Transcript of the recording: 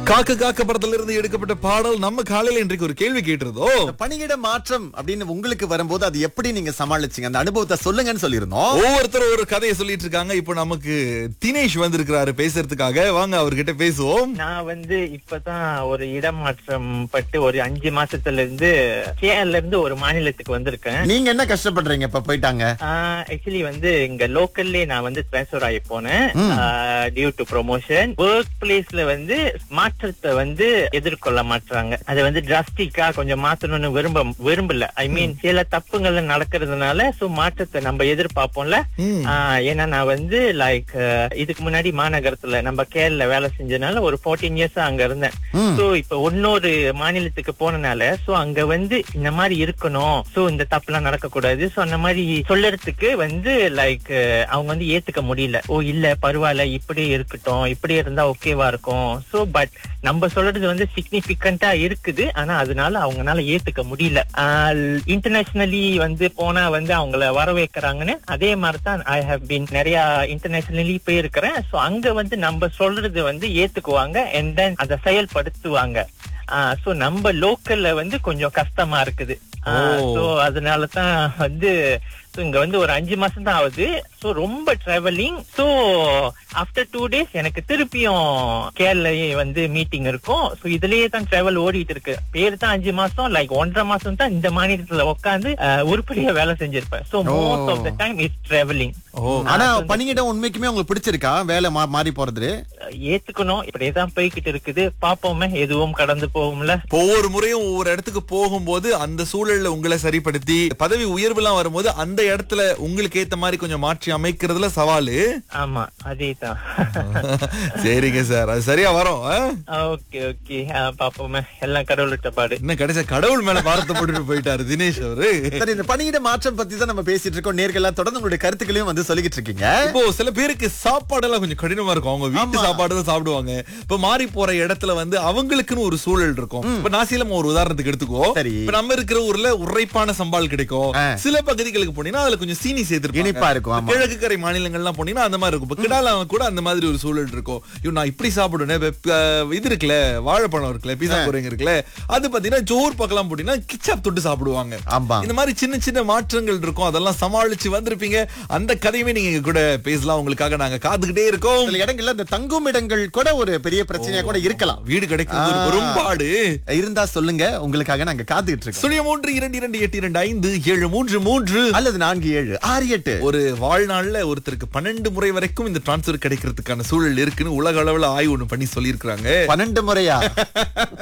காக்க காக்க படத்துல இருந்து எடுக்கப்பட்ட பாடல் நம்ம காலையில இன்றைக்கு ஒரு கேள்வி கேட்டிருந்தோம் இந்த பணியிட மாற்றம் அப்படின்னு உங்களுக்கு வரும்போது அது எப்படி நீங்க சமாளிச்சீங்க அந்த அனுபவத்தை சொல்லுங்கன்னு சொல்லியிருந்தோம் ஒவ்வொருத்தரும் ஒரு கதையை சொல்லிட்டு இருக்காங்க இப்போ நமக்கு தினேஷ் வந்திருக்கிறாரு பேசுறதுக்காக வாங்க அவர்கிட்ட பேசுவோம் நான் வந்து இப்பதான் ஒரு இடமாற்றம் பட்டு ஒரு அஞ்சு மாசத்துல இருந்து கேரள இருந்து ஒரு மாநிலத்துக்கு வந்திருக்கேன் நீங்க என்ன கஷ்டப்படுறீங்க இப்ப போயிட்டாங்க ஆக்சுவலி வந்து இங்க லோக்கல்லே நான் வந்து ட்ரான்ஸ்ஃபர் ஆகி போனேன் டியூ டு ப்ரொமோஷன் ஒர்க் பிளேஸ்ல வந்து மாற்றத்தை வந்து எதிர்கொள்ள மாட்டாங்க அதை வந்து டிராஸ்டிக்கா கொஞ்சம் மாத்தணும்னு விரும்ப விரும்பல ஐ மீன் சில தப்புங்கள் நடக்கிறதுனால சோ மாற்றத்தை நம்ம எதிர்பார்ப்போம்ல ம். ஆஹ் ஏன்னா நான் வந்து லைக் இதுக்கு முன்னாடி மாநகரத்துல நம்ம கேரள வேலை செஞ்சனால ஒரு 14 இயர்ஸ் அங்க இருந்தேன் ம். சோ இப்ப இன்னொரு மாநிலத்துக்கு போனனால சோ அங்க வந்து இந்த மாதிரி இருக்கணும் சோ இந்த தப்புலாம் நடக்க கூடாது சோ அந்த மாதிரி சொல்லறதுக்கு வந்து லைக் அவங்க வந்து ஏத்துக்க முடியல ஓ இல்ல பரவாயில்ல இப்படியே இருக்கட்டும் இப்படி இருந்தா ஓகேவா இருக்கும் சோ பட் நம்ம சொல்றது வந்து சிக்னிபிகண்டா இருக்குது ஆனா அதனால அவங்கனால ஏத்துக்க முடியல இன்டர்நேஷனலி வந்து போனா வந்து அவங்கள வரவேற்கிறாங்கன்னு அதே மாதிரி தான் ஐ ஹவ் பீன் நிறைய இன்டர்நேஷனலி போயிருக்கிறேன் சோ அங்க வந்து நம்ம சொல்றது வந்து ஏத்துக்குவாங்க அண்ட் தென் அதை செயல்படுத்துவாங்க சோ நம்ம லோக்கல்ல வந்து கொஞ்சம் கஷ்டமா இருக்குது ஓ. சோ அதனால தான் வந்து so இங்க வந்து ஒரு அஞ்சு மாசம் தான் ஆகுது சோ ரொம்ப travelling so after two days எனக்கு திருப்பியும் கேரள வந்து மீட்டிங் இருக்கும் சோ இதுலயே தான் டிராவல் ஓடிட்டு இருக்கு பேர் தான் அஞ்சு மாசம் லைக் ஒன்றரை மாசம் தான் இந்த மாநிலத்துல உட்காந்து உருப்படியா வேலை செஞ்சிருப்பேன் so most of the time is travelling oh ஆனா பணியிடம் உண்மைக்குமே உங்களுக்கு பிடிச்சிருக்கா வேலை மா- மாறி போறது ஏத்துக்கணும் இப்படியேதான் போய்கிட்டு இருக்குது பாப்போமே எதுவும் கடந்து போகும்ல இப்போ ஒவ்வொரு முறையும் ஒவ்வொரு இடத்துக்கு போகும்போது அந்த சூழல்ல உங்களை சரிப்படுத்தி பதவி உயர்வுலாம் வரும்போது அந்த இடத்துல உங்களுக்கு ஏத்த மாதிரி கொஞ்சம் மாற்றி அமைக்கிறதுல சவாலு ஆமா அதேதான் சரிங்க சார் அது சரியா வரும் ஆ? ஓகே ஓகே பாப்போமே எல்லாம் கடவுள்கிட்ட பாடு இன்னும் கடைசியா கடவுள் மேல பாரத்தை போட்டுட்டு போயிட்டாரு தினேஷ் அவரு சரி இந்த பணியிட மாற்றம் பத்தி தான் நம்ம பேசிட்டு இருக்கோம் நேர்களா தொடர்ந்து உங்களுடைய கருத்துக்களையும் வந்து சொல்லிக்கிட்டு இருக்கீங்க இப்போ சில பேருக்கு சாப்பாடெல்லாம் கொஞ்சம் கடினமா இருக்கும் அவங்க வீட்டு சாப்பாடு தான் சாப்பிடுவாங்க இப்ப மாறி போற இடத்துல வந்து அவங்களுக்குன்னு ஒரு சூழல் இருக்கும் இப்ப நாசிலம் ஒரு உதாரணத்துக்கு எடுத்துக்கோ சரி. இப்ப நம்ம இருக்கிற ஊர்ல உரைப்பான சம்பால் கிடைக்கும் ஆ. சில பகுதிகளுக்கு போனீங்கன்னா அதுல கொஞ்சம் சீனி சேர்த்து இனிப்பா இருக்கும், ஆமா. கிழக்கு கரை மாநிலங்கள்லாம் போனீங்கன்னா அந்த மாதிரி இருக்கும் இப்ப கிடால கூட அந்த மாதிரி ஒரு சூழல் இருக்கும் ஐயோ நான் இப்படி சாப்பிடுவேன் இப்ப, அஹ், இது இருக்குல்ல வாழைப்பழம் இருக்குல்ல பீஸா குறைங்க இருக்குல்ல அது பாத்தீங்கன்னா ஜோர் பக்கம் போட்டீங்கன்னா கிச்சாப் தொட்டு சாப்பிடுவாங்க ஆமா இந்த மாதிரி சின்ன சின்ன மாற்றங்கள் இருக்கும் அதெல்லாம் சமாளிச்சு வந்திருப்பீங்க அந்த கதையுமே நீங்க எங்க கூட பேசலாம் உங்களுக்காக நாங்க காத்துக்கிட்டே இருக்கோம் சில இடங்கள்ல இந்த தங்கும் இடங்கள் கூட ஒரு பெரிய பிரச்சனையா கூட இருக்கலாம் வீடு கிடைக்கிறது ஒரு ஆ. பெரும்பாடு இருந்தா சொல்லுங்க உங்களுக்காக நாங்க காத்துக்கிட்டு இருக்கோம் சுழிய மூன்று இரண்டு இரண்டு எட்டு இரண்டு ஐந்து ஏழு மூன்று மூன்று அல்லது நான்கு ஏழு ஆறு எட்டு ஒரு வாழ்நாள்ல ஒருத்தருக்கு பன்னெண்டு முறை வரைக்கும் இந்த டிரான்ஸ்பர் கிடைக்கிறதுக்கான சூழல் இருக்குன்னு உலக அளவுல ஆய்வு ஒண்ணு பண்ணி சொல்லியிருக்காங்க பன்னெண்டு முறையா